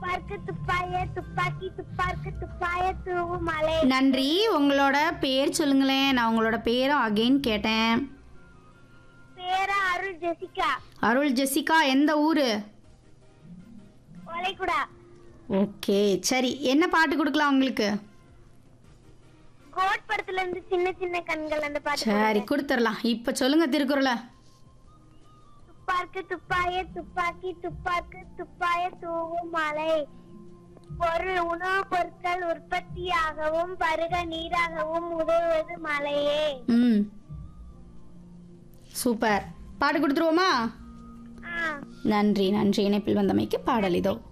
துப்பார்க்கு துப்பாய துப்பாக்கி துப்பார்க்கு துப்பாய தூவும் மலை நன்றி உங்களோட பேர் சொல்லுங்களேன் நான் உங்களோட பேரும் அகைன் கேட்டேன் பேரா அருள் ஜெசிகா அருள் ஜெசிகா எந்த ஊரு ஒலைக்குடா ஓகே சரி என்ன பாட்டு கொடுக்கலாம் உங்களுக்கு கோட் படத்துல இருந்து சின்ன சின்ன கண்கள் அந்த பாட்டு சரி கொடுத்துடலாம் இப்போ சொல்லுங்க திருக்குறளை துப்பார்க்கு துப்பாய துப்பாக்கி துப்பார்க்கு துப்பாய தூவும் மலை பொருள் உணவுப் பொருட்கள் உற்பத்தியாகவும் பருக நீராகவும் உதவுவது மலையே ம் சூப்பர் பாட்டு கொடுத்துருவோமா ஆ நன்றி நன்றி இணைப்பில் வந்தமைக்கு பாடல் இதோ